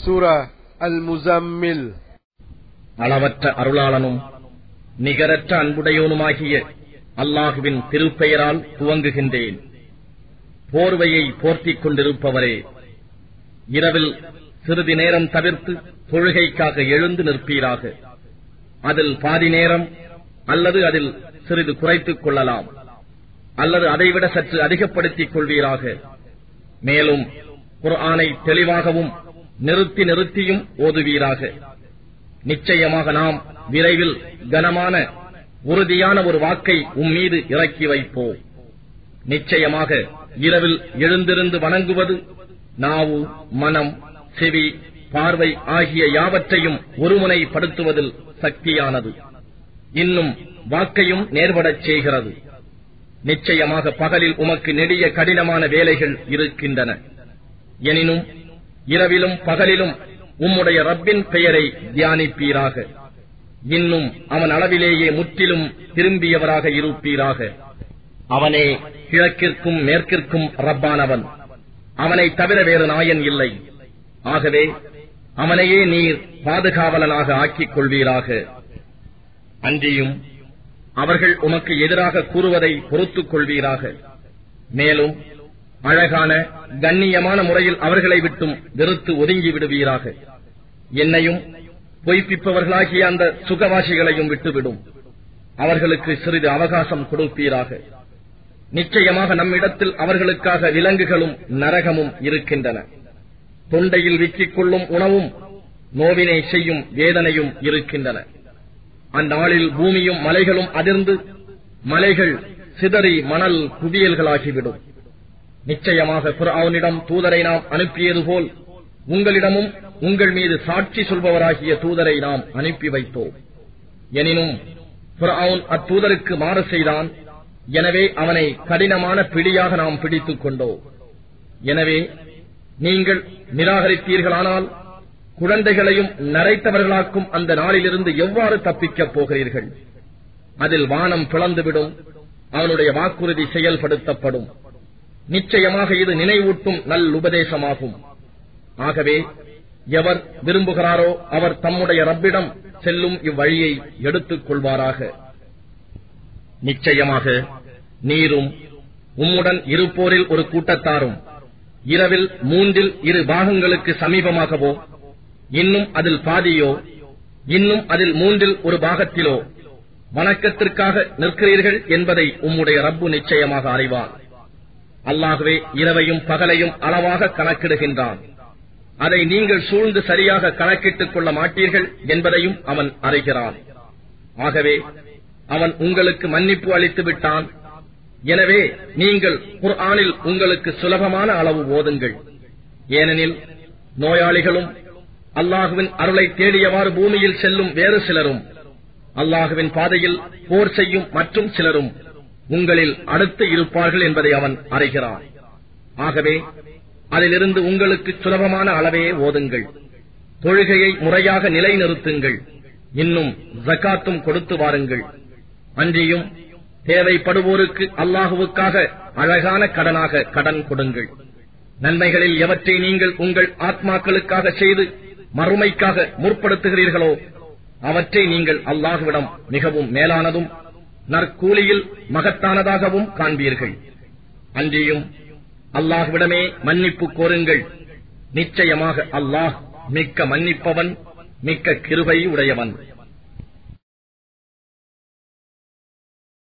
சூரா அல் முசம்மில் அளவற்ற அருளாளனும் நிகரற்ற அன்புடையோனுமாகிய அல்லாஹுவின் திருப்பெயரால் துவங்குகின்றேன் போர்வையை போர்த்திக் கொண்டிருப்பவரே இரவில் சிறிது நேரம் தவிர்த்து தொழுகைக்காக எழுந்து நிற்பீராக அதில் பாதி நேரம் அல்லது அதில் சிறிது குறைத்துக் கொள்ளலாம் அல்லது அதைவிட சற்று அதிகப்படுத்திக் கொள்வீராக மேலும் குர்ஆனை தெளிவாகவும் நிறுத்தி நிறுத்தியும் ஓதுவீராக நிச்சயமாக நாம் விரைவில் கனமான உறுதியான ஒரு வாக்கை உம்மீது இறக்கி வைப்போம் நிச்சயமாக இரவில் எழுந்திருந்து வணங்குவது நாவு மனம் செவி பார்வை ஆகிய யாவற்றையும் ஒருமுனைப்படுத்துவதில் சக்தியானது இன்னும் வாக்கையும் நேர்படச் செய்கிறது நிச்சயமாக பகலில் உமக்கு நெடிய கடினமான வேலைகள் இருக்கின்றன எனினும் இரவிலும் பகலிலும் உம்முடைய ரப்பின் பெயரை தியானிப்பீராக இன்னும் அவன் அளவிலேயே முற்றிலும் திரும்பியவராக இருப்பீராக அவனே கிழக்கிற்கும் மேற்கிற்கும் ரப்பானவன் அவனை தவிர வேறு நாயன் இல்லை ஆகவே அவனையே நீர் பாதுகாவலனாக ஆக்கிக் கொள்வீராக அன்றியும் அவர்கள் உமக்கு எதிராக கூறுவதை பொறுத்துக் கொள்வீராக மேலும் அழகான கண்ணியமான முறையில் அவர்களை விட்டும் வெறுத்து ஒதுங்கி விடுவீராக என்னையும் பொய்ப்பிப்பவர்களாகிய அந்த சுகவாசிகளையும் விட்டுவிடும் அவர்களுக்கு சிறிது அவகாசம் கொடுப்பீராக நிச்சயமாக நம்மிடத்தில் அவர்களுக்காக விலங்குகளும் நரகமும் இருக்கின்றன தொண்டையில் விக்கிக் கொள்ளும் உணவும் நோவினை செய்யும் வேதனையும் இருக்கின்றன அந்நாளில் பூமியும் மலைகளும் அதிர்ந்து மலைகள் சிதறி மணல் குவியல்களாகிவிடும் நிச்சயமாக அவனிடம் தூதரை நாம் அனுப்பியது போல் உங்களிடமும் உங்கள் மீது சாட்சி சொல்பவராகிய தூதரை நாம் அனுப்பி வைத்தோம் எனினும் அவன் அத்தூதருக்கு மாறு செய்தான் எனவே அவனை கடினமான பிடியாக நாம் பிடித்துக் கொண்டோம் எனவே நீங்கள் நிராகரித்தீர்களானால் குழந்தைகளையும் நரைத்தவர்களாக்கும் அந்த நாளிலிருந்து எவ்வாறு தப்பிக்கப் போகிறீர்கள் அதில் வானம் பிளந்துவிடும் அவனுடைய வாக்குறுதி செயல்படுத்தப்படும் நிச்சயமாக இது நினைவூட்டும் நல் உபதேசமாகும் ஆகவே எவர் விரும்புகிறாரோ அவர் தம்முடைய ரப்பிடம் செல்லும் இவ்வழியை எடுத்துக் கொள்வாராக நிச்சயமாக நீரும் உம்முடன் இருப்போரில் ஒரு கூட்டத்தாரும் இரவில் மூன்றில் இரு பாகங்களுக்கு சமீபமாகவோ இன்னும் அதில் பாதியோ இன்னும் அதில் மூன்றில் ஒரு பாகத்திலோ வணக்கத்திற்காக நிற்கிறீர்கள் என்பதை உம்முடைய ரப்பு நிச்சயமாக அறிவார் அல்லாகவே இரவையும் பகலையும் அளவாக கணக்கிடுகின்றான் அதை நீங்கள் சூழ்ந்து சரியாக கணக்கிட்டுக் கொள்ள மாட்டீர்கள் என்பதையும் அவன் அறிகிறான் ஆகவே அவன் உங்களுக்கு மன்னிப்பு அளித்து விட்டான் எனவே நீங்கள் குர்ஆனில் உங்களுக்கு சுலபமான அளவு ஓதுங்கள் ஏனெனில் நோயாளிகளும் அல்லாஹுவின் அருளை தேடியவாறு பூமியில் செல்லும் வேறு சிலரும் அல்லாஹுவின் பாதையில் போர் செய்யும் மற்றும் சிலரும் உங்களில் அடுத்து இருப்பார்கள் என்பதை அவன் அறிகிறான் ஆகவே அதிலிருந்து உங்களுக்கு சுலபமான அளவே ஓதுங்கள் தொழுகையை முறையாக நிலைநிறுத்துங்கள் இன்னும் ஜக்காத்தும் கொடுத்து வாருங்கள் அன்றியும் தேவைப்படுவோருக்கு அல்லாஹுவுக்காக அழகான கடனாக கடன் கொடுங்கள் நன்மைகளில் எவற்றை நீங்கள் உங்கள் ஆத்மாக்களுக்காக செய்து மறுமைக்காக முற்படுத்துகிறீர்களோ அவற்றை நீங்கள் அல்லாஹுவிடம் மிகவும் மேலானதும் நற்கூலியில் மகத்தானதாகவும் காண்பீர்கள் அன்றியும் அல்லாஹுவிடமே மன்னிப்பு கோருங்கள் நிச்சயமாக அல்லாஹ் மிக்க மன்னிப்பவன் மிக்க கிருபை உடையவன்